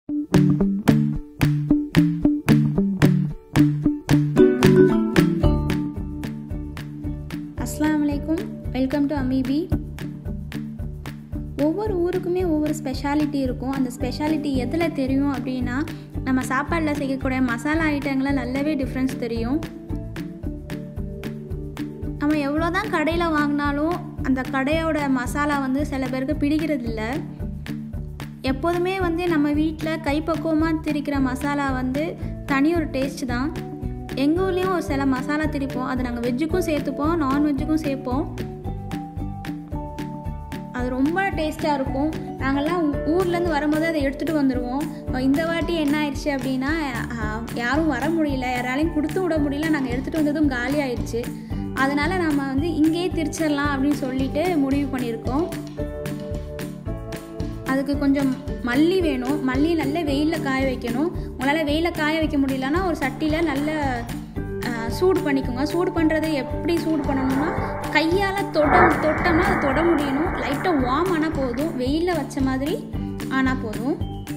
அஸ்ஸலாமு அலைக்கும் welcome to அமீபி ஒவ்வொரு ஊருக்குமே ஒவ்வொரு ஸ்பெஷாலிட்டி இருக்கும் அந்த ஸ்பெஷாலிட்டி எதில் தெரியும் அப்படின்னா நம்ம சாப்பாடில் செய்யக்கூடிய மசாலா ஐட்டங்களில் நல்லாவே டிஃப்ரென்ஸ் தெரியும் நம்ம எவ்வளோ தான் கடையில் வாங்கினாலும் அந்த கடையோட மசாலா வந்து சில பேருக்கு பிடிக்கிறது இல்லை எப்போதுமே வந்து நம்ம வீட்டில் கைப்பக்குவமாக திரிக்கிற மசாலா வந்து தனி ஒரு டேஸ்ட் தான் எங்கள் ஊர்லேயும் ஒரு சில மசாலா திரிப்போம் அது நாங்கள் வெஜ்ஜுக்கும் சேர்த்துப்போம் நான்வெஜ்ஜுக்கும் சேர்ப்போம் அது ரொம்ப டேஸ்ட்டாக இருக்கும் நாங்கள்லாம் ஊர்லேருந்து வரும்போது அதை எடுத்துகிட்டு வந்துடுவோம் இந்த வாட்டி என்ன ஆயிடுச்சு அப்படின்னா அஹ், யாரும் வர முடியல யாராலையும் கொடுத்து விட முடியல நாங்கள் எடுத்துகிட்டு வந்ததும் காலி ஆயிடுச்சு அதனால் நம்ம வந்து இங்கேயே திரிச்சிடலாம் அப்படின்னு சொல்லிட்டு முடிவு பண்ணியிருக்கோம் அதுக்கு கொஞ்சம் மல்லி வேணும் மல்லி நல்ல வெயிலில் காய வைக்கணும் உங்களால் வெயிலில் காய வைக்க முடியலன்னா ஒரு சட்டியில் நல்ல அஹ், சூடு பண்ணிக்கோங்க சூடு பண்ணுறது எப்படி சூடு பண்ணணும்னா கையால் தொட தொட்டோம்னா அதை தொட முடியணும் லைட்டாக வார்ம் ஆனால் போதும் வெயிலில் வச்ச மாதிரி ஆனால் போதும்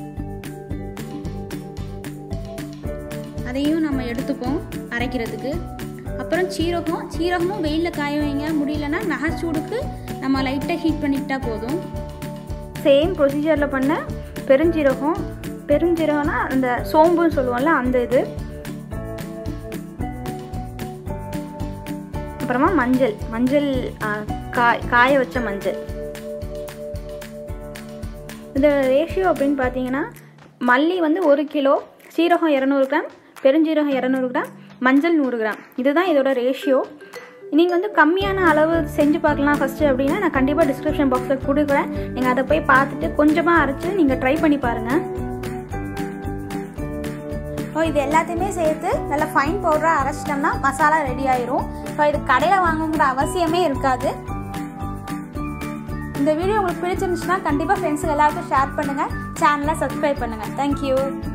அதையும் நம்ம எடுத்துப்போம் அரைக்கிறதுக்கு அப்புறம் சீரகம் சீரகமும் வெயிலில் காய வைங்க முடியலன்னா நகைச்சூடுக்கு நம்ம லைட்டாக ஹீட் பண்ணிக்கிட்டா போதும் சேம் ப்ரொசீஜரில் பண்ண பெருஞ்சீரகம் பெருஞ்சீரகம்னா அந்த சோம்புன்னு சொல்லுவோம்ல அந்த இது அப்புறமா மஞ்சள் மஞ்சள் ஆ, காய் காய வச்ச மஞ்சள் இந்த ரேஷியோ அப்படின்னு பார்த்தீங்கன்னா மல்லி வந்து ஒரு கிலோ சீரகம் இரநூறு கிராம் பெருஞ்சீரகம் இரநூறு கிராம் மஞ்சள் நூறு கிராம் இதுதான் இதோட ரேஷியோ நீங்கள் வந்து கம்மியான அளவு செஞ்சு பார்க்கலாம் ஃபஸ்ட்டு அப்படின்னா நான் கண்டிப்பாக டிஸ்கிரிப்ஷன் பாக்ஸில் கொடுக்குறேன் நீங்கள் அதை போய் பார்த்துட்டு கொஞ்சமாக அரைச்சி நீங்கள் ட்ரை பண்ணி பாருங்கள் ஸோ இது எல்லாத்தையுமே சேர்த்து நல்லா ஃபைன் பவுடராக அரைச்சிட்டோம்னா மசாலா ரெடி ஆயிரும் ஸோ இது கடையில் வாங்கணுங்கிற அவசியமே இருக்காது இந்த வீடியோ உங்களுக்கு பிடிச்சிருந்துச்சுன்னா கண்டிப்பாக ஃப்ரெண்ட்ஸுக்கு எல்லாருக்கும் ஷேர் பண்ணுங்கள் சேனலை சப்ஸ்கிரைப் பண்ணுங்கள் தேங்க்யூ